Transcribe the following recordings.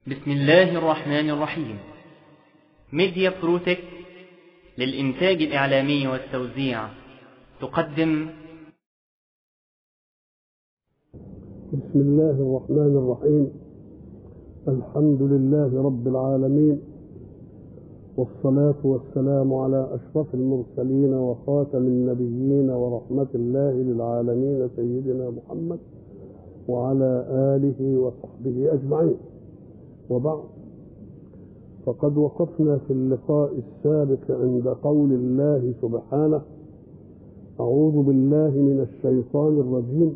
بسم الله الرحمن الرحيم ميديا بروتك للإنتاج الإعلامي والتوزيع تقدم بسم الله الرحمن الرحيم الحمد لله رب العالمين والصلاة والسلام على أشرف المرسلين وخاتم النبيين ورحمة الله للعالمين سيدنا محمد وعلى آله وصحبه أجمعين وبعد فقد وقفنا في اللقاء السابق عند قول الله سبحانه أعوذ بالله من الشيطان الرجيم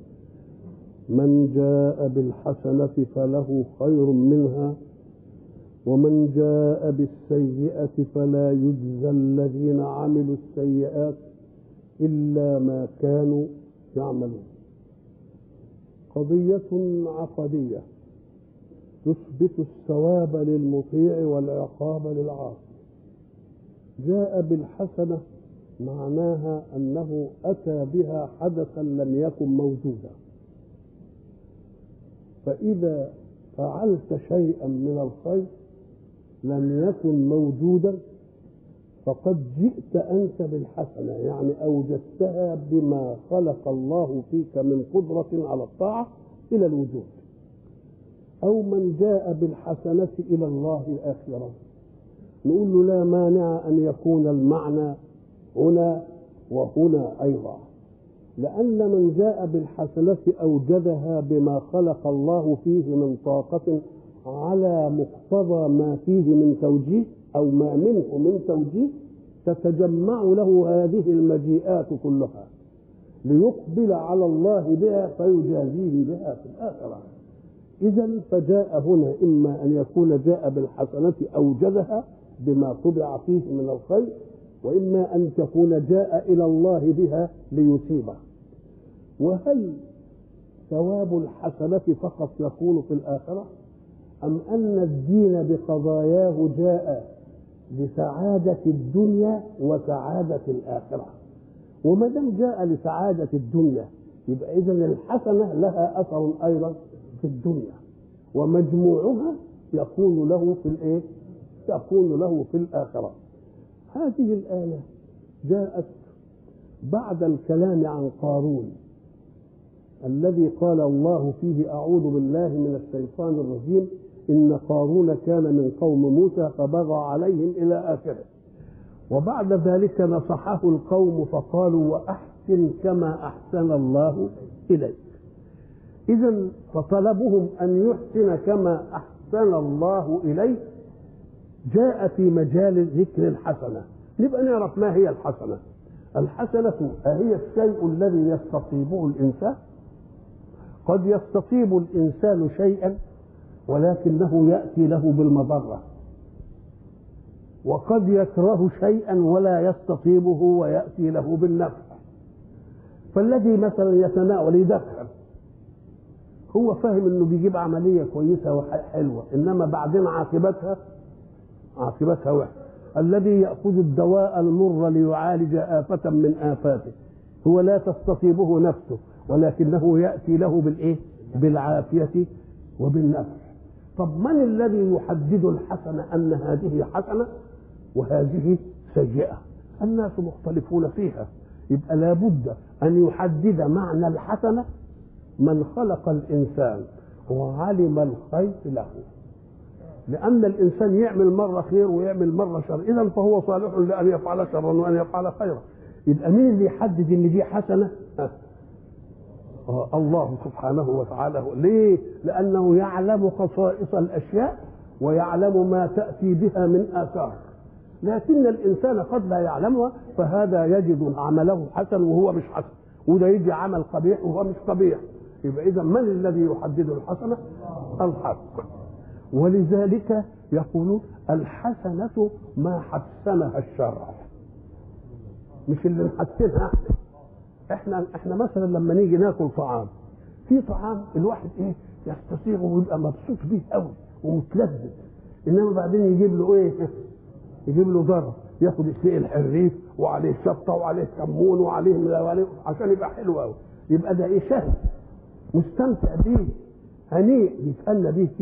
من جاء بالحسنة فله خير منها ومن جاء بالسيئة فلا يجزى الذين عملوا السيئات إلا ما كانوا يعملون قضية عقدية تثبت الثواب للمطيع والعقاب للعاصي جاء بالحسنة معناها أنه أتى بها حدثا لم يكن موجودا فإذا فعلت شيئا من الخير لم يكن موجودا فقد جئت أنت بالحسنة يعني أوجدتها بما خلق الله فيك من قدرة على الطاعة إلى الوجود أو من جاء بالحسنة إلى الله الآخرة نقول له لا مانع أن يكون المعنى هنا وهنا أيضا لأن من جاء بالحسنة أوجدها بما خلق الله فيه من طاقة على مقتضى ما فيه من توجيه أو ما منه من توجيه تتجمع له هذه المجيئات كلها ليقبل على الله بها فيجازيه بها في الآخرة إذا فجاء هنا إما أن يكون جاء بالحسنة أوجدها بما طبع فيه من الخير وإما أن تكون جاء إلى الله بها ليصيبه وهل ثواب الحسنة فقط يكون في الآخرة أم أن الدين بقضاياه جاء لسعادة الدنيا وسعادة الآخرة وما دام جاء لسعادة الدنيا يبقى إذا الحسنة لها أثر أيضا في الدنيا ومجموعها يكون له في الإيه؟ يكون له في الآخرة هذه الآية جاءت بعد الكلام عن قارون الذي قال الله فيه أعوذ بالله من الشيطان الرجيم إن قارون كان من قوم موسى فبغى عليهم إلى آخره وبعد ذلك نصحه القوم فقالوا وأحسن كما أحسن الله إليك إذا فطلبهم أن يحسن كما أحسن الله إليه جاء في مجال ذكر الحسنة نبقى نعرف ما هي الحسنة الحسنة أهي الشيء الذي يستطيبه الإنسان قد يستطيب الإنسان شيئا ولكنه يأتي له بالمضرة وقد يكره شيئا ولا يستطيبه ويأتي له بالنفع فالذي مثلا يتناول يدخن هو فاهم انه بيجيب عملية كويسة وحلوة انما بعدين عاقبتها عاقبتها وحشة الذي يأخذ الدواء المر ليعالج آفة من آفاته هو لا تستطيبه نفسه ولكنه يأتي له بالإيه؟ بالعافية وبالنفع طب من الذي يحدد الحسنة أن هذه حسنة وهذه سيئة الناس مختلفون فيها يبقى لابد أن يحدد معنى الحسنة من خلق الإنسان وعلم الخير له لأن الإنسان يعمل مرة خير ويعمل مرة شر إذا فهو صالح لأن يفعل شرا وأن يفعل خيرا يبقى مين اللي يحدد إن دي حسنة؟ الله سبحانه وتعالى ليه؟ لأنه يعلم خصائص الأشياء ويعلم ما تأتي بها من آثار لكن الإنسان قد لا يعلمها فهذا يجد عمله حسن وهو مش حسن وده يجي عمل قبيح وهو مش قبيح يبقى إذا من الذي يحدد الحسنة؟ الحق ولذلك يقولون الحسنة ما حسنها الشرع مش اللي نحسنها احنا احنا احنا مثلا لما نيجي ناكل طعام في طعام الواحد ايه يستسيغه ويبقى مبسوط بيه قوي ومتلذذ انما بعدين يجيب له ايه يجيب له ضرر ياخد الشيء الحريف وعليه شطه وعليه كمون وعليه وعليه عشان يبقى حلو قوي يبقى ده ايه شهي مستمتع بيه هنيء يتهنى بيه كده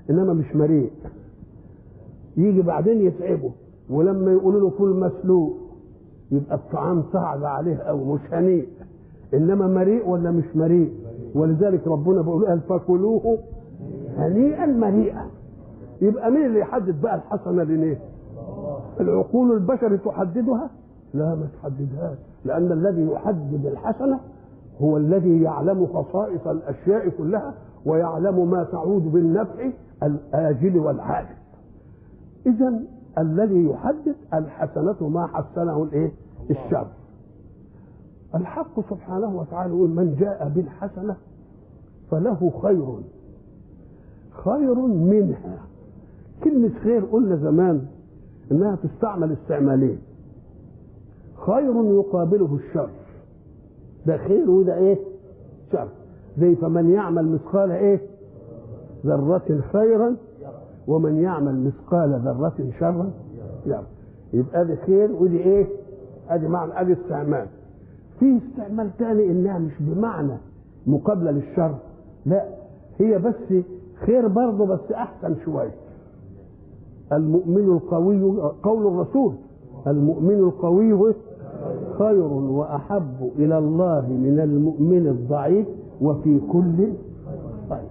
انما مش مريء يجي بعدين يتعبه ولما يقولوا له فول مسلوق يبقى الطعام صعب عليه او مش هنيء انما مريء ولا مش مريء ولذلك ربنا بيقول قال فكلوه هنيئا مريئا يبقى مين اللي يحدد بقى الحسنه ليه العقول البشر تحددها لا ما تحددهاش لان الذي يحدد الحسنه هو الذي يعلم خصائص الاشياء كلها ويعلم ما تعود بالنفع الاجل والعاجل اذا الذي يحدد الحسنه ما حسنه الايه الشر الحق سبحانه وتعالى يقول من جاء بالحسنه فله خير خير منها كلمة خير قلنا زمان انها تستعمل استعمالين خير يقابله الشر ده خير وده ايه شر زي فمن يعمل مثقال ايه ذرة خيرا ومن يعمل مثقال ذرة شرا يرى يبقى دي خير ودي ايه ادي معنى ادي استعمال في استعمال تاني انها مش بمعنى مقابلة للشر لا هي بس خير برضه بس احسن شويه المؤمن القوي قول الرسول المؤمن القوي خير واحب الى الله من المؤمن الضعيف وفي كل خير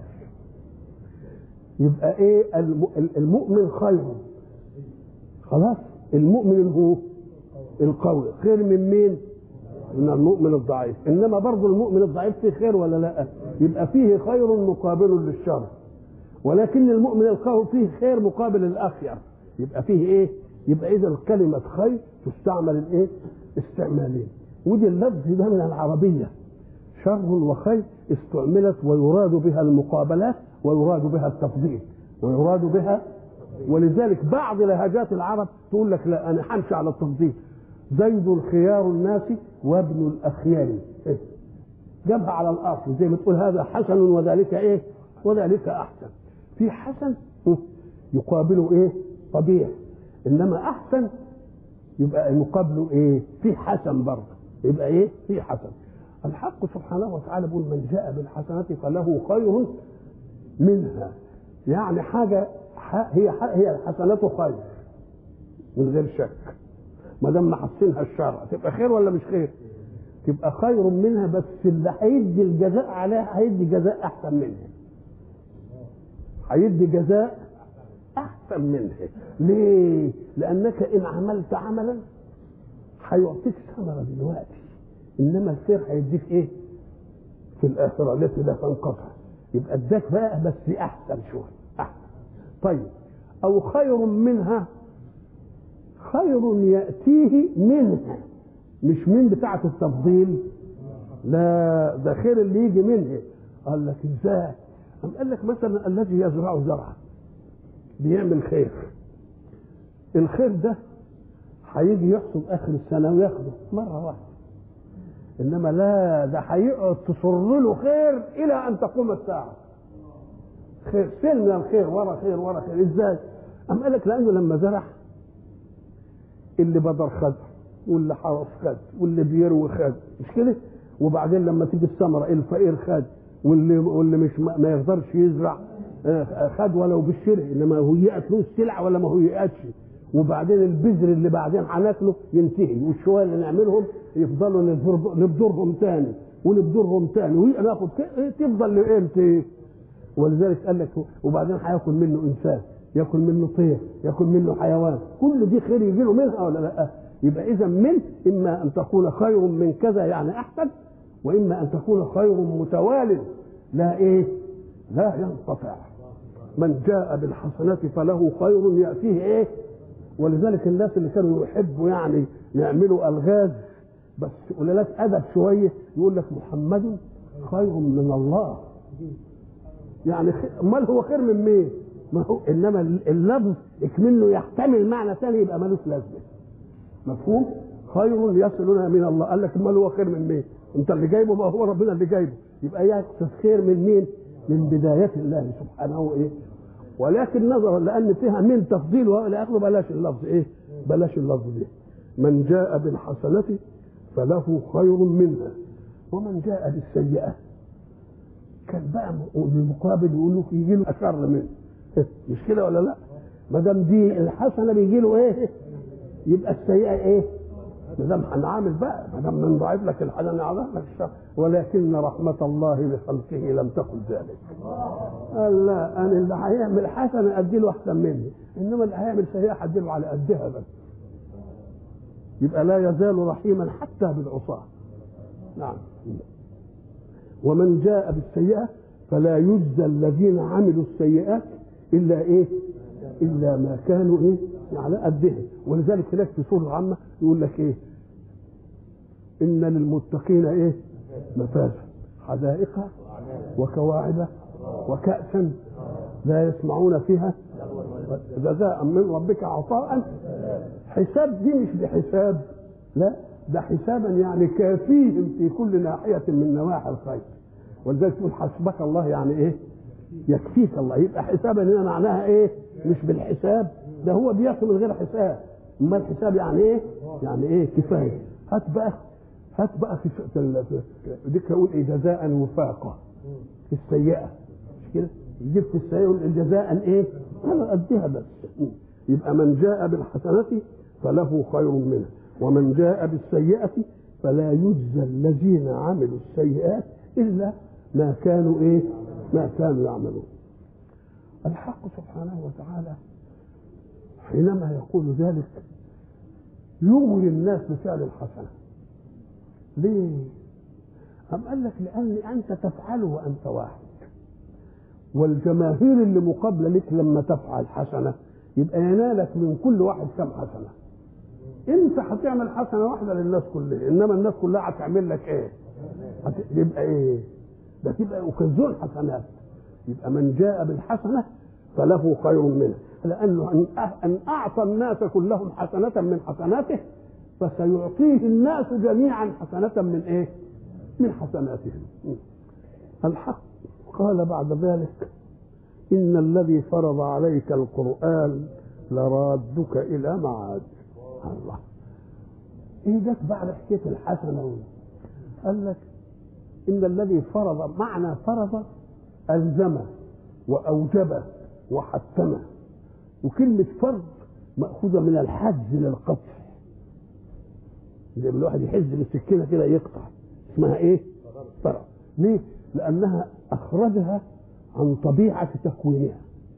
يبقى ايه المؤمن خير خلاص المؤمن هو القوي خير من مين من المؤمن الضعيف انما برضه المؤمن الضعيف فيه خير ولا لا يبقى فيه خير مقابل للشر ولكن المؤمن القوي فيه خير مقابل الاخير يبقى فيه ايه يبقى اذا كلمه خير تستعمل الايه استعمالين ودي اللفظ ده من العربيه شر وخير استعملت ويراد بها المقابلات ويراد بها التفضيل ويراد بها ولذلك بعض لهجات العرب تقول لك لا انا همشي على التفضيل زيد خيار الناس وابن الاخيار إيه؟ جابها على الاصل زي ما تقول هذا حسن وذلك ايه وذلك احسن في حسن يقابله ايه قبيح انما احسن يبقى مقابله ايه في حسن برضه يبقى ايه في حسن الحق سبحانه وتعالى بيقول من جاء بالحسنة فله خير منها يعني حاجة هي هي الحسنات خير من غير شك ما دام محسنها الشرع تبقى خير ولا مش خير؟ تبقى خير منها بس اللي هيدي الجزاء عليها هيدي جزاء احسن منها هيدي جزاء احسن منها ليه لانك ان عملت عملا هيعطيك ثمره دلوقتي انما الخير هيديك ايه في الاخره التي لا تنقطع يبقى اداك بقى بس احسن شويه احسن طيب او خير منها خير ياتيه منها مش من بتاعه التفضيل لا ده خير اللي يجي منها قال لك ازاي أم قال لك مثلا الذي يزرع زرعا بيعمل خير الخير ده هيجي يحصد اخر السنه وياخده مره واحده انما لا ده هيقعد تصر له خير الى ان تقوم الساعه خير سن من الخير ورا خير ورا خير ازاي ام قال لك لانه لما زرع اللي بدر خد واللي حرس خد واللي بيروي خد مش كده وبعدين لما تيجي الثمره الفقير خد واللي واللي مش ما يقدرش يزرع خد ولو بالشرع انما هيئت له السلعه ولا ما هيئتش وبعدين البذر اللي بعدين هناكله ينتهي والشويه اللي نعملهم يفضلوا نبذرهم تاني ونبذرهم تاني وناخد تفضل لامتى ولذلك قال لك وبعدين هياكل منه انسان ياكل منه طير ياكل منه حيوان كل دي خير يجي له منها ولا لا يبقى اذا من اما ان تكون خير من كذا يعني احسن واما ان تكون خير متوال لا ايه لا ينقطع من جاء بالحسنات فله خير ياتيه ايه ولذلك الناس اللي كانوا يحبوا يعني يعملوا الغاز بس قلالات ادب شويه يقول لك محمد خير من الله يعني امال هو خير من مين؟ ما هو انما اللفظ اكمنه يحتمل معنى ثاني يبقى ملوش لازمه مفهوم؟ خير يصلنا من الله قال لك امال هو خير من مين؟ انت اللي جايبه ما هو ربنا اللي جايبه يبقى يقصد خير من مين؟ من بداية الله سبحانه ايه؟ ولكن نظرا لان فيها من تفضيل والى اخره بلاش اللفظ ايه؟ بلاش اللفظ ده من جاء بالحسنة فله خير منها ومن جاء بالسيئة كان بقى بالمقابل يقول له يجي له اشر منه مش كده ولا لا ما دام دي الحسنه بيجي له ايه يبقى السيئه ايه ما دام هنعامل بقى ما دام بنضاعف لك الحسنه نعرف لك الشر ولكن رحمه الله بخلقه لم تقل ذلك قال لا انا اللي هيعمل حسنه ادي له احسن مني انما اللي هيعمل سيئه هدي له على قدها بس يبقى لا يزال رحيما حتى بالعصاه نعم ومن جاء بالسيئه فلا يجزى الذين عملوا السيئات الا ايه الا ما كانوا ايه على قدها ولذلك هناك في سوره العامه يقول لك ايه ان للمتقين ايه مفازا حدائق وكواعب وكأسا لا يسمعون فيها جزاء من ربك عطاء حساب دي مش بحساب لا ده حسابا يعني كافيهم في كل ناحية من نواحي الخير ولذلك تقول حسبك الله يعني ايه يكفيك الله يبقى حسابا هنا معناها ايه مش بالحساب ده هو بياخد من غير حساب اما الحساب يعني ايه يعني ايه كفايه هات بقى هات بقى في ديك يقول ايه جزاء وفاقه في السيئه مش كده يجيب في السيئه يقول جزاء ايه انا قدها بس يبقى من جاء بالحسنه فله خير منها ومن جاء بالسيئه فلا يجزى الذين عملوا السيئات الا ما كانوا ايه ما كانوا يعملون الحق سبحانه وتعالى حينما يقول ذلك يغري الناس بفعل الحسنه ليه أم قال لك لأن أنت تفعله وأنت واحد والجماهير اللي مقابلة لك لما تفعل حسنة يبقى ينالك من كل واحد كم حسنة انت هتعمل حسنة واحدة للناس كلها انما الناس كلها هتعمل لك ايه هت... يبقى ايه ده تبقى وكذول حسنات يبقى من جاء بالحسنة فله خير منها لأنه أن أعطى الناس كلهم حسنة من حسناته فسيعطيه الناس جميعا حسنة من إيه؟ من حسناتهم الحق قال بعد ذلك إن الذي فرض عليك القرآن لرادك إلى معاد الله إيه جت بعد حكاية الحسنة قال لك إن الذي فرض معنى فرض ألزم وأوجب وحتم وكلمة فرض مأخوذة من الحز للقطع زي ما الواحد يحز بالسكينة كده يقطع اسمها ايه؟ فرض ليه؟ لأنها أخرجها عن طبيعة تكوينها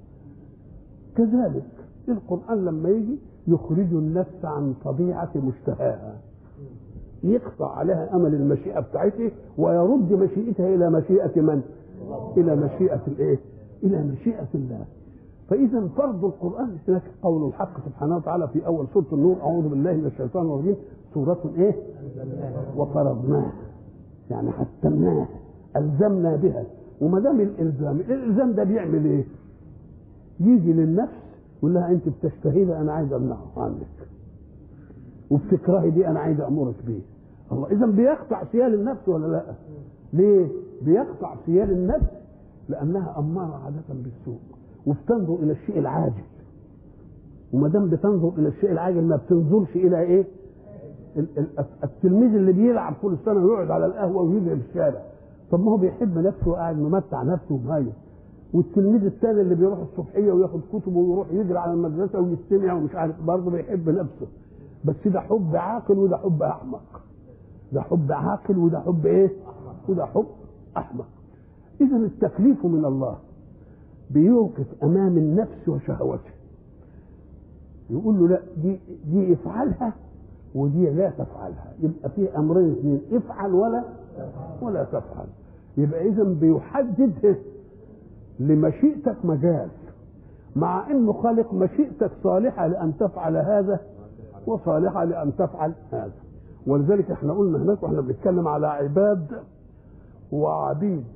كذلك القرآن لما يجي يخرج النفس عن طبيعة مشتهاها يقطع عليها امل المشيئه بتاعته ويرد مشيئتها الى مشيئه من؟ الى مشيئه الايه؟ الى مشيئه الله. فاذا فرض القران هناك قول الحق سبحانه وتعالى في اول سوره النور اعوذ بالله من الشيطان الرجيم سوره ايه؟ وفرضناها يعني حتمناها الزمنا بها وما دام الالزام الالزام ده بيعمل ايه؟ يجي للنفس يقول لها انت بتشتهي ده انا عايز امنعه عنك وبتكرهي دي انا عايز امرك بيه الله اذا بيقطع سيال النفس ولا لا ليه بيقطع سيال النفس لانها اماره عاده بالسوء وبتنظر الى الشيء العاجل وما دام بتنظر الى الشيء العاجل ما بتنظرش الى ايه التلميذ اللي بيلعب كل سنه ويقعد على القهوه ويجري في الشارع طب ما هو بيحب نفسه وقاعد ممتع نفسه ومهيئ والتلميذ الثاني اللي بيروح الصبحيه وياخد كتبه ويروح يجري على المدرسه ويستمع ومش عارف برضه بيحب نفسه بس ده حب عاقل وده حب احمق ده حب عاقل وده حب ايه وده حب احمق اذا التكليف من الله بيوقف امام النفس وشهوته يقول له لا دي دي افعلها ودي لا تفعلها يبقى في امرين اثنين افعل ولا ولا تفعل يبقى اذا بيحدد لمشيئتك مجال مع انه خالق مشيئتك صالحه لان تفعل هذا وصالحه لان تفعل هذا ولذلك احنا قلنا هناك واحنا بنتكلم على عباد وعبيد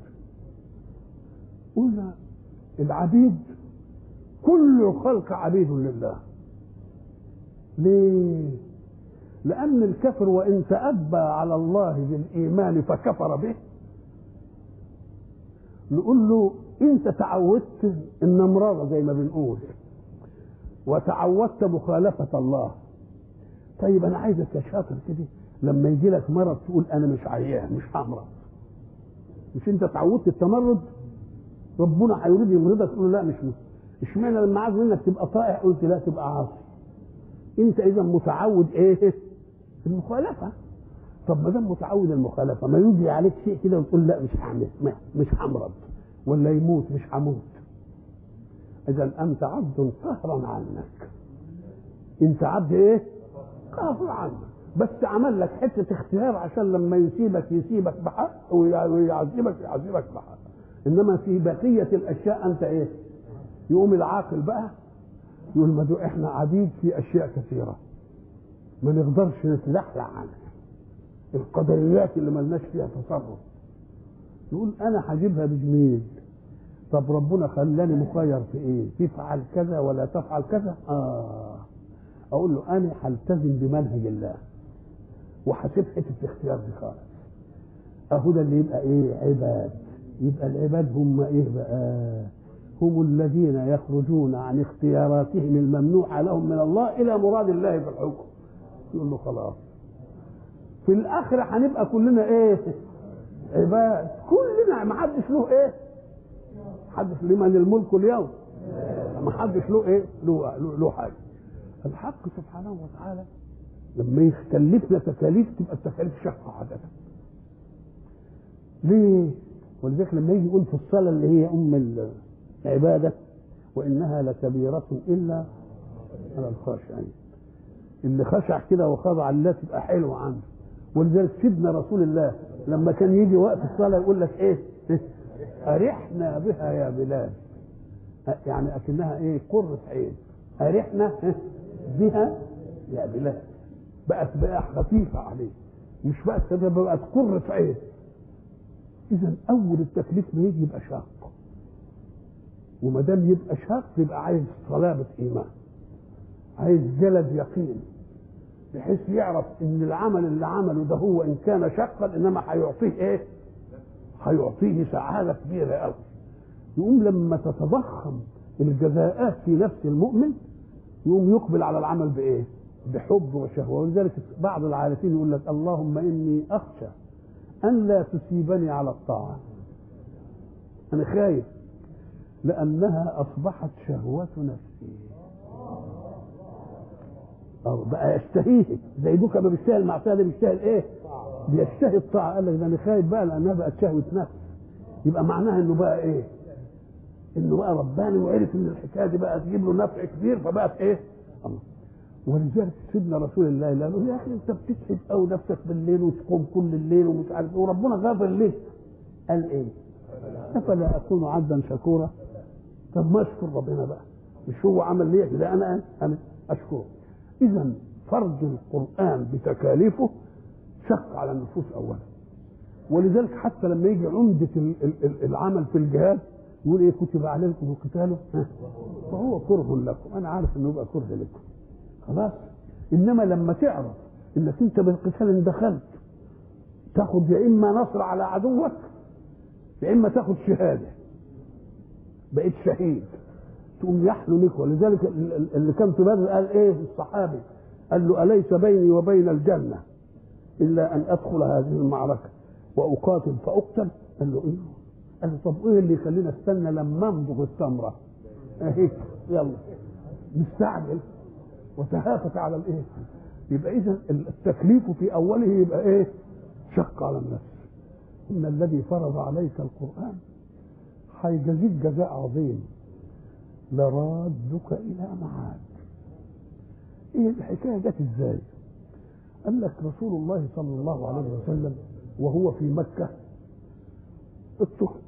قلنا العبيد كل الخلق عبيد لله ليه لأن الكفر وإن تأبى على الله بالإيمان فكفر به نقول له أنت تعودت النمرارة زي ما بنقول وتعودت مخالفة الله طيب أنا عايزك يا شاطر كده لما يجي لك مرض تقول أنا مش عيان مش همرض مش أنت تعودت التمرد ربنا هيريد يمرضك تقول لا مش مش. اشمعنى لما عايز منك تبقى طائع قلت لا تبقى عاصي انت اذا متعود ايه المخالفه طب ما دام متعود المخالفه ما يجي عليك شيء كده وتقول لا مش هعمل ما- مش همرض ولا يموت مش هموت اذا انت عبد قهرا عنك انت عبد ايه قهر عنك بس عمل لك حته اختيار عشان لما يسيبك يسيبك بحق ويعذبك يعذبك بحق انما في بقيه الاشياء انت ايه يقوم العاقل بقى يقول ما دو احنا عبيد في اشياء كثيره ما نقدرش نتلحلح عنها القدريات اللي ملناش فيها تصرف نقول انا هجيبها بجميل طب ربنا خلاني مخير في ايه تفعل كذا ولا تفعل كذا اه اقول له انا هلتزم بمنهج الله وهسيب حته الاختيار دي خالص اهو ده اللي يبقى ايه عباد يبقى العباد هم ايه بقى هم الذين يخرجون عن اختياراتهم الممنوعه لهم من الله الى مراد الله في الحكم يقول له خلاص في الاخره هنبقى كلنا ايه عباد كلنا ما حدش له ايه حدش لمن الملك اليوم ما حدش له ايه له له, له حاجه الحق سبحانه وتعالى لما يكلفنا تكاليف تبقى التكاليف شقه عاده ليه ولذلك لما يجي يقول في الصلاه اللي هي ام العباده وانها لكبيره الا على الخاشعين اللي خشع كده وخضع لله تبقى حلوه عنده ولذلك سيدنا رسول الله لما كان يجي وقت الصلاه يقول لك ايه ارحنا بها يا بلال يعني اكنها ايه قرة عين ارحنا بها يا بلال بقت بقى خفيفه عليه مش بقت خفيفه بقت قرة عين اذا اول التكليف ما يجي يبقى شاق وما دام يبقى شاق يبقى عايز صلابه ايمان عايز جلد يقين بحيث يعرف ان العمل اللي عمله ده هو ان كان شقا انما هيعطيه ايه؟ هيعطيه سعاده كبيره قوي يقوم لما تتضخم الجزاءات في نفس المؤمن يقوم يقبل على العمل بايه؟ بحب وشهوه ولذلك بعض العارفين يقول لك اللهم اني اخشى ان لا تصيبني على الطاعه انا خايف لانها اصبحت شهوه نفسي أو بقى يشتهيه زي دوك ما بيشتهي المعصيه ده بيشتهي الايه؟ بيشتهي الطاعه قال لك ده انا خايف بقى لانها بقت شهوه نفس يبقى معناها انه بقى ايه؟ انه بقى رباني وعرف ان الحكايه دي بقى تجيب له نفع كبير فبقت ايه؟ الله ولذلك سيدنا رسول الله قال له يا اخي انت بتتعب قوي نفسك بالليل وتقوم كل الليل ومش عارف ايه وربنا غافر ليك قال ايه؟ افلا اكون عبدا شكورا؟ طب ما اشكر ربنا بقى مش هو عمل لي كده انا انا اشكره اذا فرض القران بتكاليفه شق على النفوس اولا ولذلك حتى لما يجي عمده ال- ال- ال- العمل في الجهاد يقول ايه كتب عليكم القتال ها، فهو كره لكم انا عارف انه يبقى كره لكم خلاص انما لما تعرف انك انت بالقتال ان دخلت تاخد يا اما نصر على عدوك يا اما تاخد شهاده بقيت شهيد تقوم يحلو لك ولذلك ال- ال- اللي كان في بدر قال ايه الصحابي قال له اليس بيني وبين الجنه الا ان ادخل هذه المعركه واقاتل فاقتل قال له ايه قال له طب ايه اللي يخلينا استنى لما امضغ التمره اهي يلا مستعجل وتهافت على الايه يبقى اذا التكليف في اوله يبقى ايه شق على النفس ان الذي فرض عليك القران هيجازيك جزاء عظيم لرادك الى معاد ايه الحكايه جت ازاي قال لك رسول الله صلى الله عليه وسلم وهو في مكه اضطهد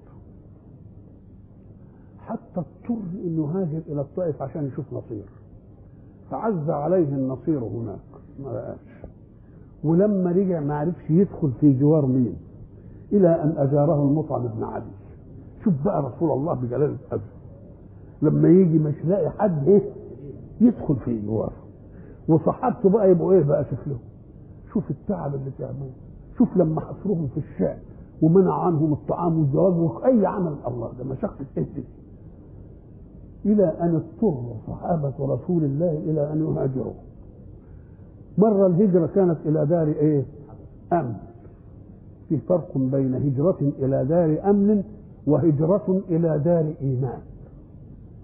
حتى اضطر انه هاجر الى الطائف عشان يشوف نصير فعز عليه النصير هناك ما لقاش ولما رجع ما عرفش يدخل في جوار مين الى ان اجاره المطعم بن عدي شوف بقى رسول الله بجلال القدر لما يجي مش لاقي حد ايه يدخل في جواره وصحابته بقى يبقوا ايه بقى شكلهم شوف التعب اللي تعملوه شوف لما حصرهم في الشعب ومنع عنهم الطعام والزواج واي عمل الله ده مشقه ايه دي الى ان اضطر صحابه رسول الله الى ان يهاجروا مره الهجره كانت الى دار ايه امن في فرق بين هجره الى دار امن وهجره الى دار ايمان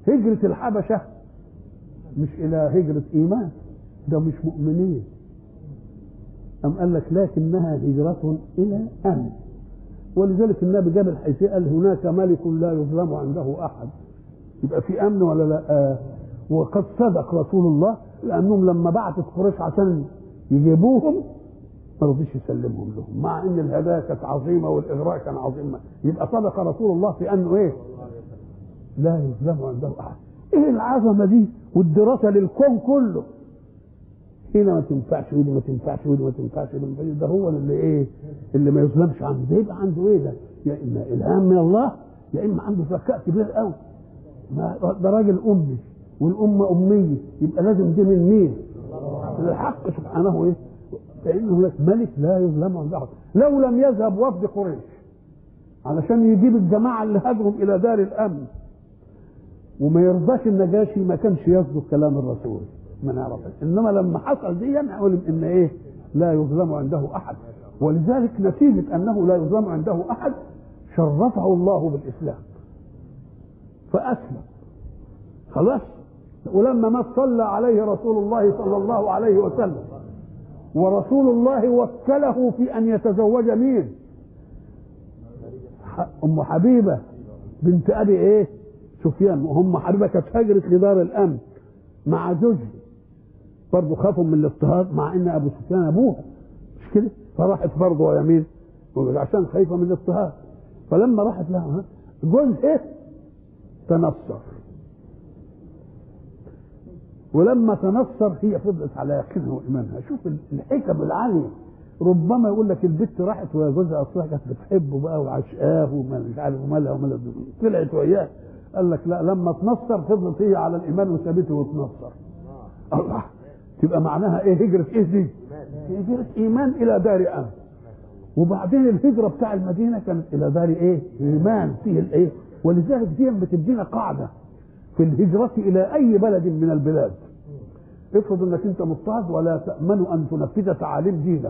هجرة الحبشة مش إلى هجرة إيمان ده مش مؤمنين أم قال لك لكنها هجرة إلى أمن ولذلك النبي جاب الحيثية قال هناك ملك لا يظلم عنده أحد يبقى في أمن ولا لا آه وقد صدق رسول الله لأنهم لما بعتت قريش عشان يجيبوهم ما رضيش يسلمهم لهم مع ان الهدايا كانت عظيمه والاغراء كان عظيم يبقى صدق رسول الله في انه ايه؟ لا يظلم عنده احد ايه العظمه دي والدراسه للكون كله هنا ما تنفعش ودي ما تنفعش ودي ما تنفعش ودي ما تنفعش ده هو اللي ايه اللي ما يظلمش عنده ده يبقى عنده ايه ده يا اما الهام من الله يا اما عنده ذكاء كبير قوي ده راجل امي والامه اميه يبقى لازم دي من مين؟ الحق سبحانه ايه فإن هناك ملك لا يظلم عند أحد لو لم يذهب وفد قريش علشان يجيب الجماعة اللي هاجروا إلى دار الأمن وما يرضاش النجاشي ما كانش يصدق كلام الرسول ما نعرف انما لما حصل دي علم ان ايه لا يظلم عنده احد ولذلك نتيجه انه لا يظلم عنده احد شرفه الله بالاسلام فاسلم خلاص ولما ما صلى عليه رسول الله صلى الله عليه وسلم ورسول الله وكله في ان يتزوج مين ام حبيبه بنت ابي ايه سفيان وام حبيبه كانت هاجرت لدار الامن مع زوجها برضه خافوا من الاضطهاد مع ان ابو سفيان ابوها مش كده فراحت برضه يمين عشان خايفه من الاضطهاد فلما راحت لها جوزها تنصر ولما تنصر هي فضلت على يقينها وايمانها شوف الحكم العاليه ربما يقول لك البت راحت ويا جوزها اصلها كانت بتحبه بقى وعشقاه ومش عارف ومالها ومالها طلعت وياه قال لك لا لما تنصر فضلت هي على الايمان وسابته وتنصر الله تبقى معناها ايه هجرة ايه دي هجرة ايمان الى دار امن وبعدين الهجرة بتاع المدينة كانت الى دار ايه ايمان فيه الايه ولذلك دي بتدينا قاعدة في الهجرة الى اي بلد من البلاد افرض انك انت مضطهد ولا تأمن ان تنفذ تعاليم دينك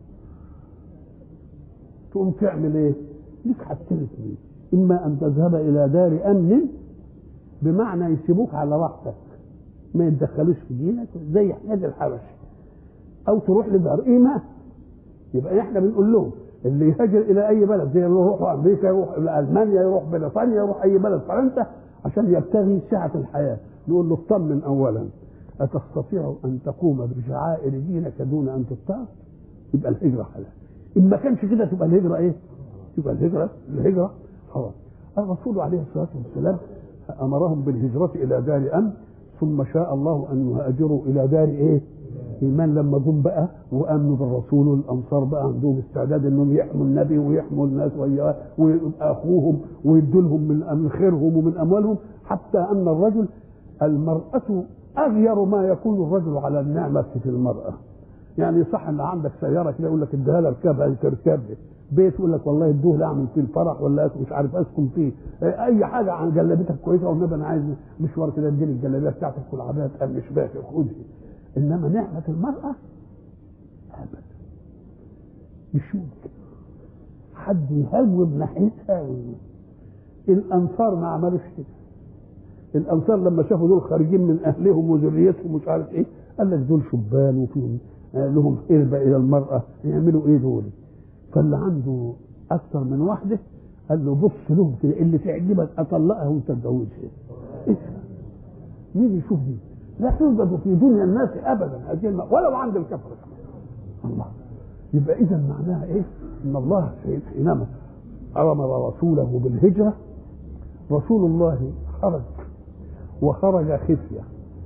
تقوم تعمل ايه ليك حاجتين اثنين اما ان تذهب الى دار امن بمعنى يسيبوك على راحتك ما يتدخلوش في دينك زي حناد الحبشي او تروح لدار ايمان يبقى احنا بنقول لهم اللي يهاجر الى اي بلد زي اللي يروح امريكا يروح الى المانيا يروح بريطانيا يروح اي بلد فرنسا عشان يبتغي سعه الحياه نقول له اطمن اولا أتستطيع أن تقوم بشعائر دينك دون أن تضطهد؟ يبقى الهجرة حلال. إن ما كانش كده تبقى الهجرة إيه؟ تبقى الهجرة الهجرة خلاص. الرسول عليه الصلاة والسلام أمرهم بالهجرة إلى دار أمن ثم شاء الله أن يهاجروا إلى دار إيه؟ إيمان لما جم بقى وآمنوا بالرسول والأنصار بقى عندهم استعداد إنهم يحموا النبي ويحموا الناس ويبقى أخوهم ويدوا لهم من خيرهم ومن أموالهم حتى أن الرجل المرأة اغير ما يكون الرجل على النعمه في المراه يعني صح ان عندك سياره كده يقول لك اديها لها اركبها تركب بيت يقول لك والله ادوه لي اعمل فيه الفرح ولا مش عارف اسكن فيه اي حاجه عن جلابيتك كويسه والنبي انا عايز مشوار كده اديني الجلابيه بتاعتك والعبايه تقال مش باكر خدها انما نعمه المراه ابدا مش ممكن حد يهوب ناحيتها الانصار ما عملوش كده الانصار لما شافوا دول خارجين من اهلهم وذريتهم ومش عارف ايه قال لك دول شبان وفيهم لهم قربة الى المرأة يعملوا ايه دول فاللي عنده اكثر من واحدة قال له بص لهم كده اللي تعجبك اطلقها وانت تتجوزها ايه مين يشوف دي لا توجد في دنيا الناس ابدا هذه الم... ولو عند الكفر الله يبقى اذا معناها ايه ان الله حينما امر رسوله بالهجره رسول الله خرج وخرج خفية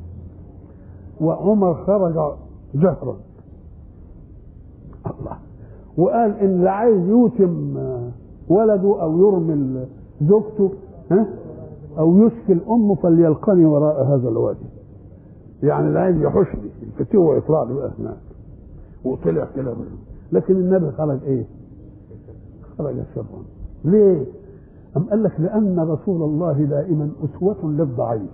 وعمر خرج جهرا الله وقال ان اللي عايز يوتم ولده او يرمي زوجته ها او يشكل امه فليلقني وراء هذا الوادي يعني اللي عايز يحشني الفتيه ويطلع له بقى هناك وطلع كده لكن النبي خرج ايه؟ خرج سرا ليه؟ أم قال لك لأن رسول الله دائما أسوة للضعيف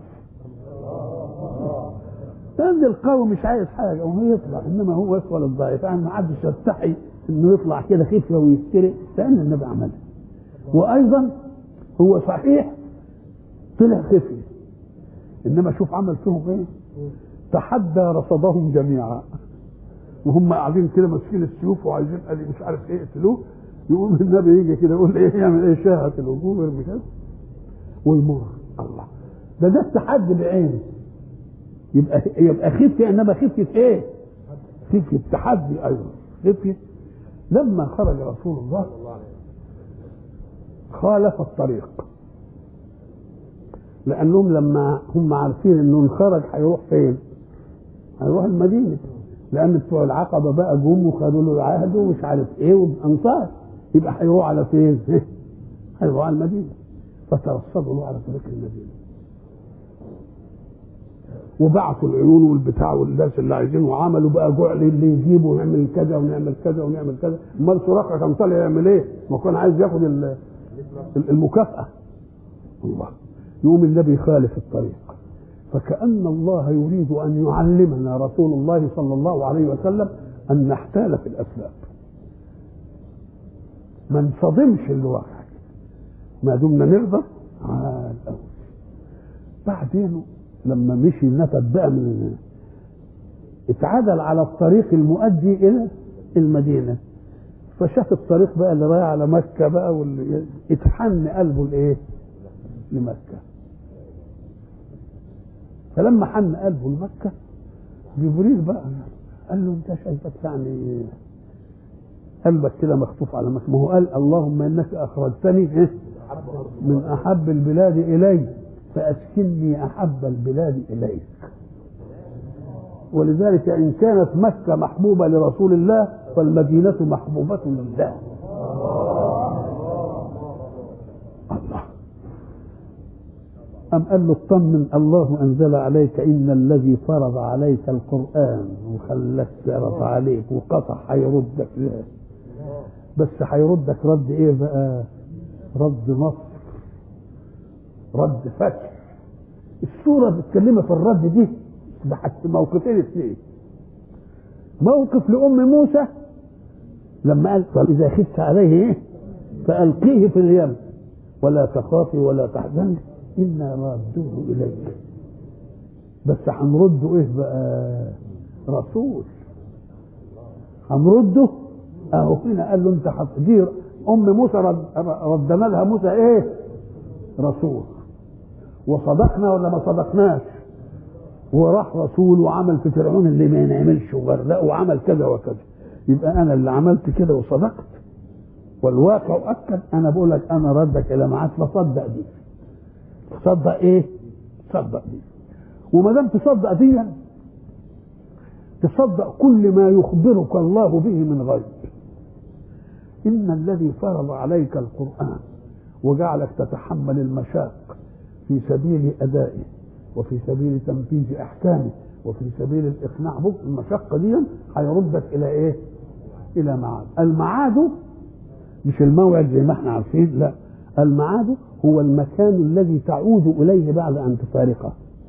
لأن القوي مش عايز حاجة وهو يطلع إنما هو أسوة للضعيف يعني ما حدش يستحي إنه يطلع كده خفية ويسترق لأن النبي عملها وأيضا هو صحيح طلع خفية انما شوف عمل فيهم ايه تحدى رصدهم جميعا وهم قاعدين كده ماسكين السيوف وعايزين قال مش عارف ايه يقتلوه يقوم النبي يجي كده يقول ايه يعمل ايه شاهة الوجوه ويرمي كده ويمر الله ده ده التحدي بعينه يبقى يبقى خفية انما خفية ايه؟ خفية تحدي ايضا خفية لما خرج رسول الله خالف الطريق لانهم لما هم عارفين انه انخرج هيروح فين؟ هيروح المدينه لان بتوع العقبه بقى جم وخدوا له العهد ومش عارف ايه وانصار يبقى هيروح على فين؟ هيروح على المدينه فترصدوا له على طريق المدينه وبعثوا العيون والبتاع والناس اللي عايزينه وعملوا بقى جعل اللي يجيبه ونعمل كذا ونعمل كذا ونعمل كذا امال سراقه كان طالع يعمل ايه؟ ما كان عايز ياخد ال- المكافاه الله يقوم النبي يخالف الطريق فكأن الله يريد أن يعلمنا رسول الله صلى الله عليه وسلم أن نحتال في الأسباب ما نصدمش الواقع ما دمنا نرضى عال أوي بعدين لما مشي نفد بقى من اتعدل على الطريق المؤدي إلى المدينة فشاف الطريق بقى اللي رايح على مكة بقى واللي اتحن قلبه لإيه؟ لمكة فلما حن قلبه لمكة جبريل بقى قال له انت شايفك يعني قلبك كده مخطوف على مكة ما هو قال اللهم انك اخرجتني إيه؟ من احب البلاد الي فاسكنني احب البلاد اليك ولذلك ان كانت مكة محبوبة لرسول الله فالمدينة محبوبة لله الله أم قال له اطمن الله أنزل عليك إن الذي فرض عليك القرآن وخلاك تعرف عليك وقطع هيردك له بس هيردك رد إيه بقى؟ رد نصر رد فتح السورة بتكلمها في الرد دي بحث موقفين اثنين موقف لأم موسى لما قال فإذا خفت عليه إيه؟ فألقيه في اليم ولا تخافي ولا تحزني إنا رادوه إليك بس هنرده إيه بقى رسول هنرده أهو هنا قال له أنت هتدير أم موسى رد ردنا لها موسى إيه رسول وصدقنا ولا ما صدقناش وراح رسول وعمل في فرعون اللي ما ينعملش وغرقه وعمل كذا وكذا يبقى انا اللي عملت كده وصدقت والواقع اكد انا بقول لك انا ردك الى معاد فصدق دي تصدق ايه؟ تصدق دي وما دام تصدق دي تصدق كل ما يخبرك الله به من غيب ان الذي فرض عليك القران وجعلك تتحمل المشاق في سبيل ادائه وفي سبيل تنفيذ احكامه وفي سبيل الاقناع به المشقه دي هيردك الى ايه؟ الى معاد المعاد مش الموعد زي ما احنا عارفين لا المعاد هو المكان الذي تعود اليه بعد ان تفارقه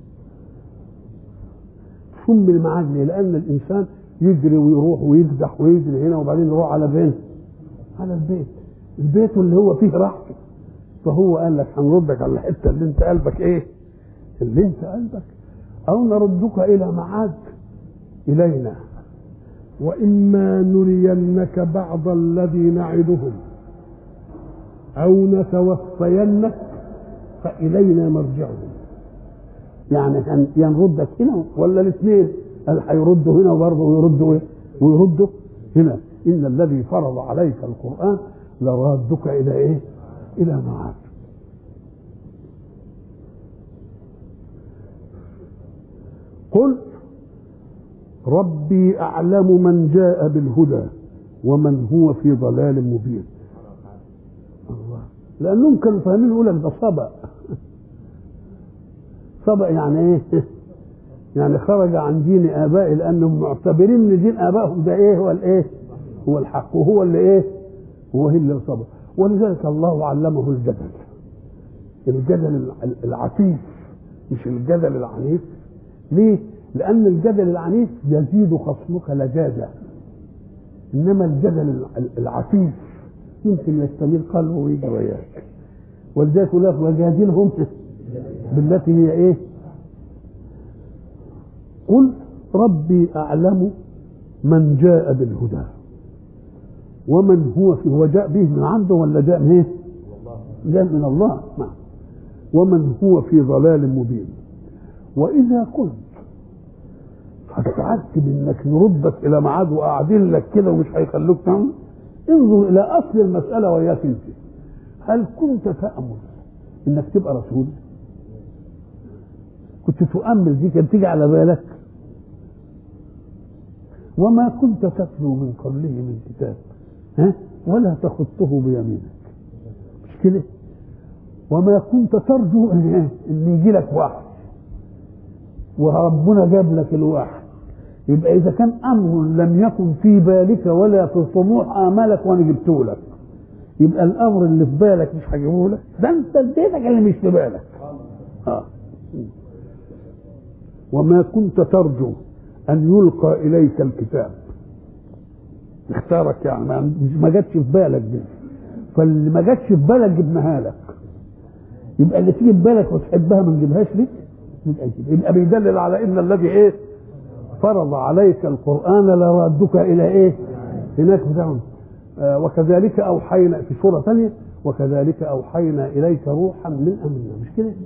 سمي المعاد ليه؟ لان الانسان يجري ويروح ويكدح ويجري هنا وبعدين يروح على فين؟ على البيت البيت اللي هو فيه راحته فهو قال لك هنردك على الحته اللي انت قلبك ايه؟ اللي انت قلبك او نردك الى معاد الينا وإما نرينك بعض الذي نعدهم أو نتوفينك فإلينا مرجعهم يعني هن- يا نردك هنا ولا الاثنين قال هيردوا هنا وبرضه ويردوا ايه؟ ويردوا هنا ان الذي فرض عليك القران لرادك الى ايه؟ الى معاد قل ربي اعلم من جاء بالهدى ومن هو في ضلال مبين الله لانهم كانوا فاهمين يقول لك ده صبأ صبأ يعني ايه؟ يعني خرج عن دين ابائه لانهم معتبرين ان دين ابائهم ده ايه هو الايه؟ هو الحق وهو اللي ايه؟ هو اللي صبأ ولذلك الله علمه الجدل الجدل العفيف مش الجدل العنيف ليه؟ لأن الجدل العنيف يزيد خصمك لجاجة إنما الجدل العفيف يمكن يستميل قلبه ويجي وياك ولذلك يقول لك وجادلهم بالتي هي ايه؟ قل ربي أعلم من جاء بالهدى ومن هو في هو جاء به من عنده ولا جاء من ايه؟ جاء من الله نعم ومن هو في ضلال مبين وإذا كنت هتتعجب انك نردك الى ميعاد وقاعدين لك كده ومش هيخلوك تعمل انظر الى اصل المساله وياك انت هل كنت تامل انك تبقى رسول كنت تؤمل دي كانت تيجي على بالك وما كنت تتلو من قبله من كتاب ها ولا تخطه بيمينك مش كده وما كنت ترجو ان يجي لك واحد وربنا جاب لك الواحد يبقى اذا كان امر لم يكن في بالك ولا في طموح امالك وانا جبته لك يبقى الامر اللي في بالك مش هجيبه لك ده انت اديتك اللي مش في بالك آه. وما كنت ترجو ان يلقى اليك الكتاب اختارك يعني ما جاتش في بالك دي فاللي ما جاتش في بالك جبناها لك يبقى اللي تيجي في بالك وتحبها ما نجيبهاش لك يبقى يبقى بيدلل على ان الذي ايه فرض عليك القران لرادك الى ايه هناك بتاعهم آه وكذلك اوحينا في سوره ثانيه وكذلك اوحينا اليك روحا من امرنا مش كده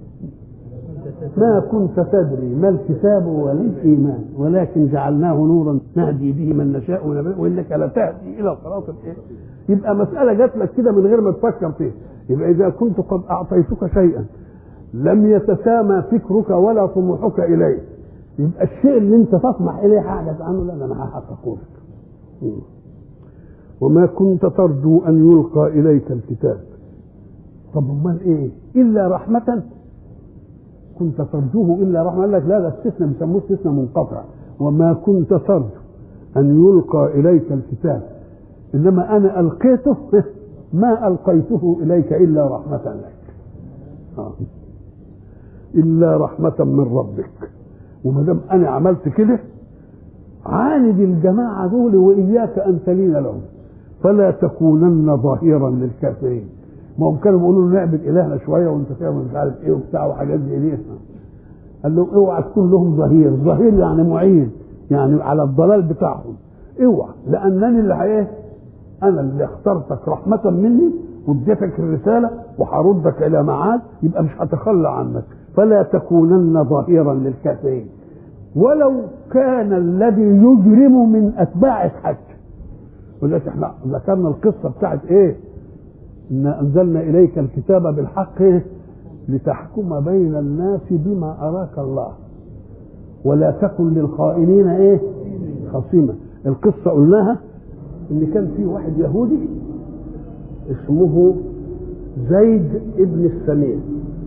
ما كنت تدري ما الكتاب ولا الايمان ولكن جعلناه نورا نهدي به من نشاء وانك لتهدي الى صراط الايه يبقى مساله جات لك كده من غير ما تفكر فيها يبقى اذا كنت قد اعطيتك شيئا لم يتسامى فكرك ولا طموحك اليه يبقى الشيء اللي انت تطمح اليه حاجز عنه لا انا هحققه لك وما كنت ترجو ان يلقى اليك الكتاب طب امال ايه الا رحمه كنت ترجوه الا رحمه قال لك لا ده استثناء بيسموه استثناء منقطع وما كنت ترجو ان يلقى اليك الكتاب انما انا القيته ما القيته اليك الا رحمه لك آه. الا رحمه من ربك وما دام انا عملت كده عاند الجماعه دول واياك ان تلين لهم فلا تكونن ظهيرا للكافرين ما هم كانوا بيقولوا له نعبد الهنا شويه وانت تعمل مش عارف ايه وبتاع وحاجات زي دي قال لهم اوعى تكون لهم ظهير ظهير يعني معين يعني على الضلال بتاعهم اوعى لانني اللي ايه انا اللي اخترتك رحمه مني واديتك الرساله وهردك الى معاد يبقى مش هتخلى عنك فلا تكونن ظهيرا للكافرين ولو كان الذي يجرم من اتباع الحج ولذلك احنا ذكرنا القصه بتاعت ايه إنا أنزلنا إليك الكتاب بالحق لتحكم بين الناس بما أراك الله ولا تكن للخائنين إيه خصيما القصة قلناها إن كان في واحد يهودي اسمه زيد ابن السمين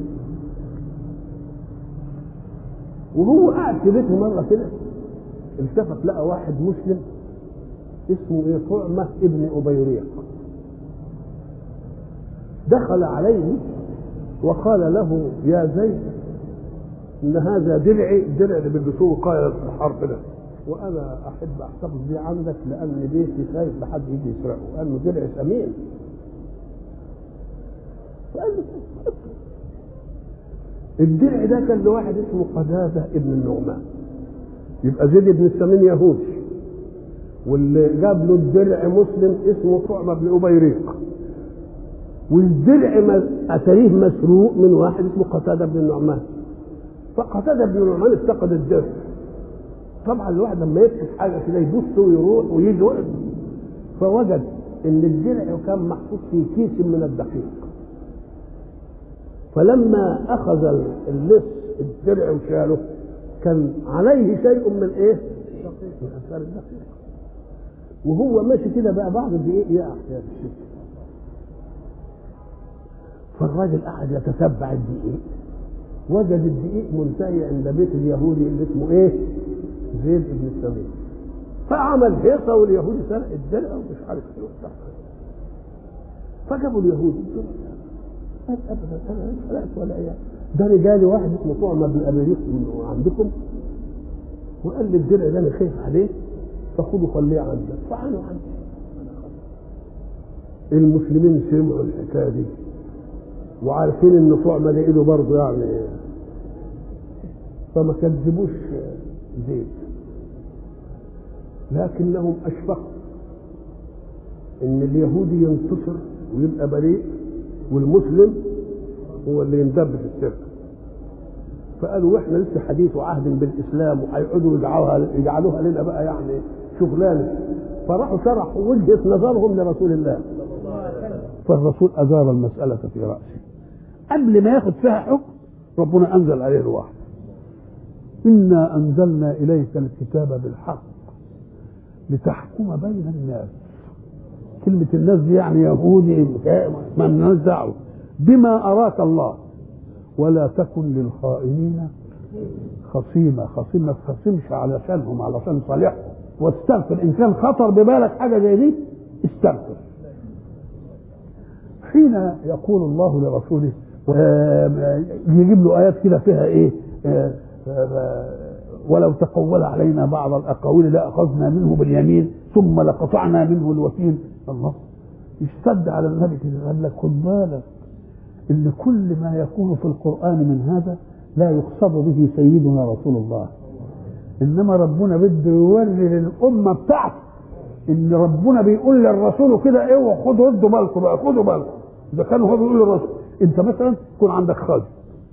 وهو قاعد في بيته مرة كده التفت لقى واحد مسلم اسمه ايه طعمة ابن أبيريق دخل عليه وقال له يا زيد ان هذا درعي الدرع اللي بيلبسوه قائد في الحرب ده وانا احب احتفظ بيه عندك لان بيتي خايف لحد يجي يسرقه لانه درع ثمين فقال له الدرع ده كان لواحد اسمه قتاده ابن النعمان يبقى زيد بن السمين يهودي واللي جاب له الدرع مسلم اسمه طعمه بن ابيريق والدرع اتاريه مسروق من واحد اسمه قتاده بن النعمان فقتاده بن النعمان افتقد الدرع طبعا الواحد لما يفتح حاجه كده يبص ويروح ويجي وقت فوجد ان الدرع كان محطوط في كيس من الدقيق فلما اخذ اللص الدرع وشاله كان عليه شيء من ايه؟ من اثار الدقيق وهو ماشي كده بقى بعض الدقيق يقع في الشتاء فالراجل قعد يتتبع الدقيق وجد الدقيق منتهي عند بيت اليهودي اللي اسمه ايه؟ زيد بن السمين فعمل هيصه واليهودي سرق الدرع ومش عارف ايه وبتاع فجابوا اليهودي قال ابدا انا مش سرقت ولا ايه ده رجالي واحد اسمه طعمه بن ابي عندكم وقال لي الدرع ده انا خايف عليه فخذوا خليه عندك فعلوا عندي المسلمين سمعوا الحكايه دي وعارفين ان طعمه ده ايده برضه يعني فما كذبوش زيد لكنهم اشفقوا ان اليهودي ينتصر ويبقى بريء والمسلم هو اللي يندب في السر فقالوا واحنا لسه حديث عهد بالاسلام وهيقعدوا يجعلوها يجعلوها لنا بقى يعني شغلانه فراحوا شرحوا وجهه نظرهم لرسول الله فالرسول ادار المساله في راسه قبل ما ياخد فيها حكم ربنا انزل عليه الوحي انا انزلنا اليك الكتاب بالحق لتحكم بين الناس كلمة الناس دي يعني يهودي ما الناس دعوة بما أراك الله ولا تكن للخائنين خصيمة خصيمة ما تخصمش علشانهم علشان صالحهم واستغفر إن كان خطر ببالك حاجة زي دي استغفر حين يقول الله لرسوله يجيب له آيات كده فيها إيه ولو تقول علينا بعض الأقاويل لأخذنا منه باليمين ثم لقطعنا منه الوتين الله اشتد على النبي كده قال لك خد بالك ان كل ما يكون في القران من هذا لا يقصد به سيدنا رسول الله انما ربنا بده يوري للامه بتاعته ان ربنا بيقول للرسول كده اوعوا خدوا ردوا بالكم بقى خدوا بالكم اذا كان هو بيقول للرسول انت مثلا يكون عندك خادم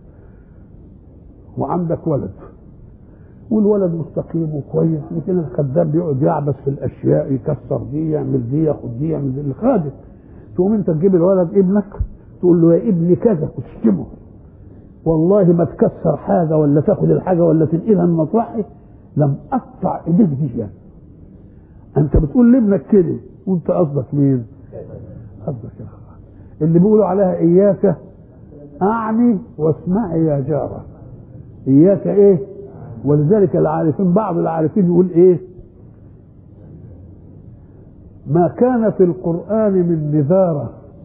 وعندك ولد والولد مستقيم وكويس لكن الخدام بيقعد يعبث في الاشياء يكسر دي يعمل دي ياخد دي يعمل دي الخادم تقوم انت تجيب الولد ابنك تقول له يا ابني كذا وتشتمه والله ما تكسر حاجه ولا تاخد الحاجه ولا تنقلها من مطرحي لم اقطع ايديك دي يعني. انت بتقول لابنك كده وانت قصدك مين؟ قصدك يا اللي بيقولوا عليها اياك اعني واسمعي يا جاره اياك ايه؟ ولذلك العارفين بعض العارفين يقول ايه ما كان في القرآن من نذارة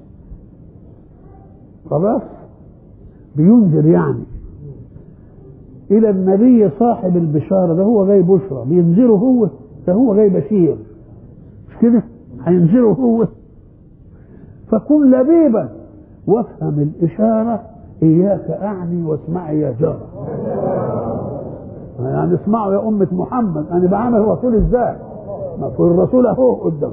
خلاص بينذر يعني إلى النبي صاحب البشارة ده هو جاي بشرى بينذره هو ده هو جاي بشير مش كده هينذره هو فكن لبيبا وافهم الإشارة إياك أعني واسمعي يا جارة يعني اسمعوا يا أمة محمد أنا بعمل الرسول إزاي ما في الرسول أهو قدام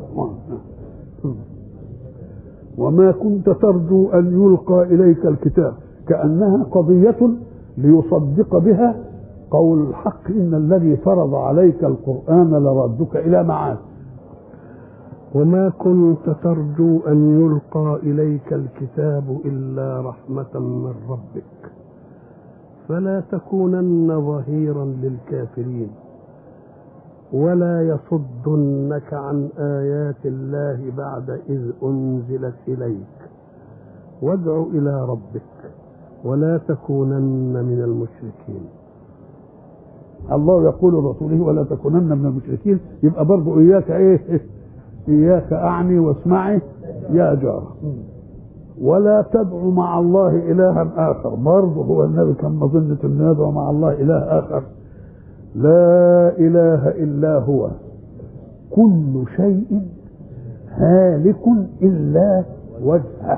وما كنت ترجو أن يلقى إليك الكتاب كأنها قضية ليصدق بها قول الحق إن الذي فرض عليك القرآن لردك إلى معاد وما كنت ترجو أن يلقى إليك الكتاب إلا رحمة من ربك فلا تكونن ظهيرا للكافرين ولا يصدنك عن آيات الله بعد إذ أنزلت إليك وادع إلى ربك ولا تكونن من المشركين الله يقول لرسوله ولا تكونن من المشركين يبقى برضه إياك إيه إياك أعني واسمعي يا جار ولا تدعو مع الله إلها آخر برضه هو النبي كان مظنة أن يدعو مع الله إله آخر لا إله إلا هو كل شيء هالك إلا وجهه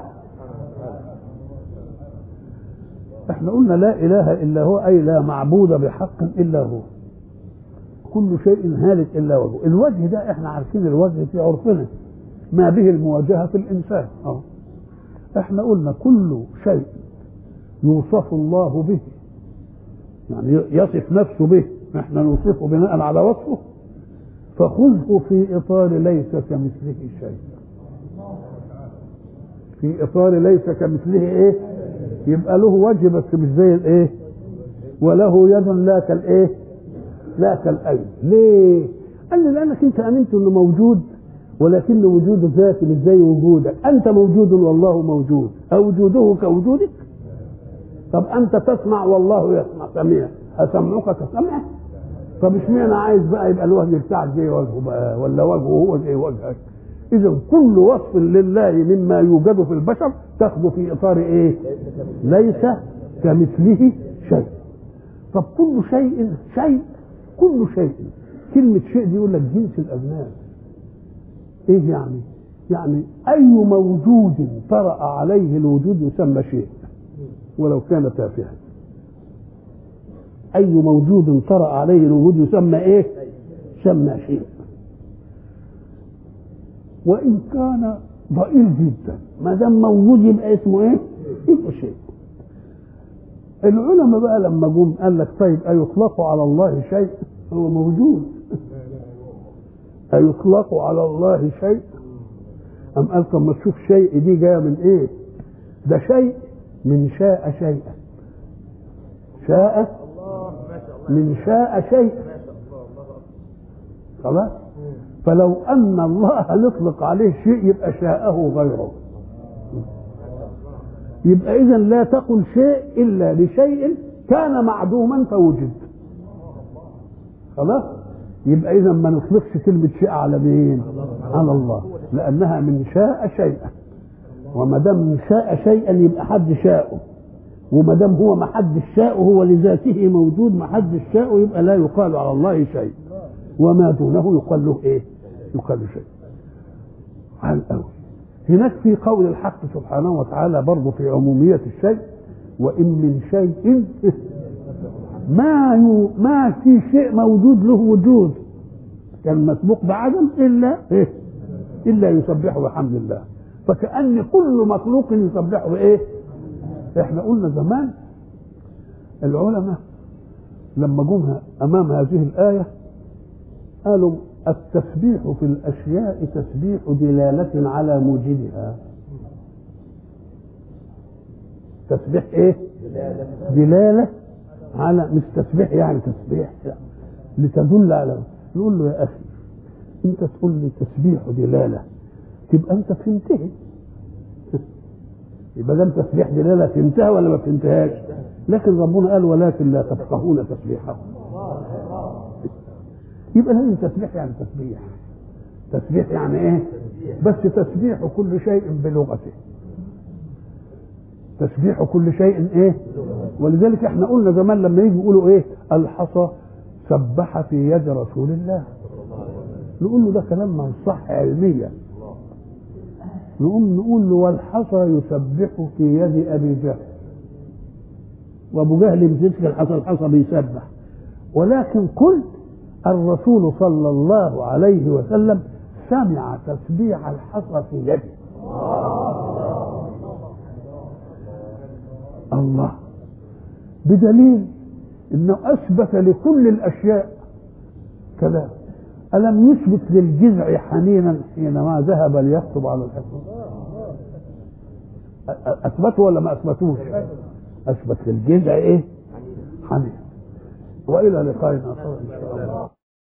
احنا قلنا لا إله إلا هو أي لا معبود بحق إلا هو كل شيء هالك إلا وجهه الوجه ده احنا عارفين الوجه في عرفنا ما به المواجهة في الإنسان أه. احنا قلنا كل شيء يوصف الله به يعني يصف نفسه به احنا نوصفه بناء على وصفه فخذه في اطار ليس كمثله شيء في اطار ليس كمثله ايه يبقى له وجه بس مش زي الايه وله يد لا كالايه لا كالايد ليه قال لي لانك انت امنت انه موجود ولكن وجوده ذاتي مش زي وجودك انت موجود والله موجود او وجوده كوجودك طب انت تسمع والله يسمع سميع اسمعك كسمعه طب اشمعنى عايز بقى يبقى الوجه بتاعك زي وجهه بقى ولا وجهه هو زي وجهك اذا كل وصف لله مما يوجد في البشر تاخذه في اطار ايه ليس كمثله شيء طب كل شيء شيء كل شيء كلمة شيء دي يقول لك جنس الأجناس إيه يعني؟ يعني أي موجود طرأ عليه الوجود يسمى شيء ولو كان تافها أي موجود طرأ عليه الوجود يسمى إيه؟ يسمى شيء وإن كان ضئيل جدا ما دام موجود يبقى اسمه إيه؟ يبقى شيء العلماء بقى لما جم قال لك طيب أيطلق على الله شيء؟ هو موجود أيطلق على الله شيء؟ أم قال طب ما تشوف شيء دي جاية من إيه؟ ده شيء من شاء شيئا شاء من شاء شيئا خلاص فلو ان الله نطلق عليه شيء يبقى شاءه غيره يبقى اذا لا تقل شيء الا لشيء كان معدوما فوجد خلاص يبقى اذا ما نطلقش كلمه شيء على مين على الله لانها من شاء شيئا وما دام شاء شيئا يبقى حد شاءه وما دام هو ما حد شاءه هو لذاته موجود ما حد شاءه يبقى لا يقال على الله شيء وما دونه يقال له ايه؟ يقال له شيء. على الأول هناك في قول الحق سبحانه وتعالى برضه في عمومية الشيء وإن من شيء ما يو ما في شيء موجود له وجود كان مسبوق بعدم إلا إيه؟ إلا يسبحه بحمد الله فكأن كل مخلوق يسبحه إيه؟ احنا قلنا زمان العلماء لما جم امام هذه الايه قالوا التسبيح في الاشياء تسبيح دلاله على موجدها تسبيح ايه دلاله على مش تسبيح يعني تسبيح لا. لتدل على نقول له يا اخي انت تقول لي تسبيح دلاله تبقى انت فهمتها يبقى ده تسبيح دلاله فهمتها ولا ما فهمتهاش لكن ربنا قال ولكن لا تفقهون تسبيحهم يبقى لازم تسبيح يعني تسبيح تسبيح يعني ايه بس تسبيح كل شيء بلغته تسبيح كل شيء ايه ولذلك احنا قلنا زمان لما يجي يقولوا ايه الحصى سبح في يد رسول الله نقول له ده كلام ما صح علميا نقوم نقول له والحصى يسبح في يد ابي جهل وابو جهل يمسك الحصى الحصى بيسبح ولكن قل الرسول صلى الله عليه وسلم سمع تسبيح الحصى في يده الله بدليل انه اثبت لكل الاشياء كلام الم يثبت للجذع حنينا حينما ذهب ليخطب على الحصن اثبته ولا ما اثبتوش اثبت للجذع ايه حنين والى لقائنا ان شاء الله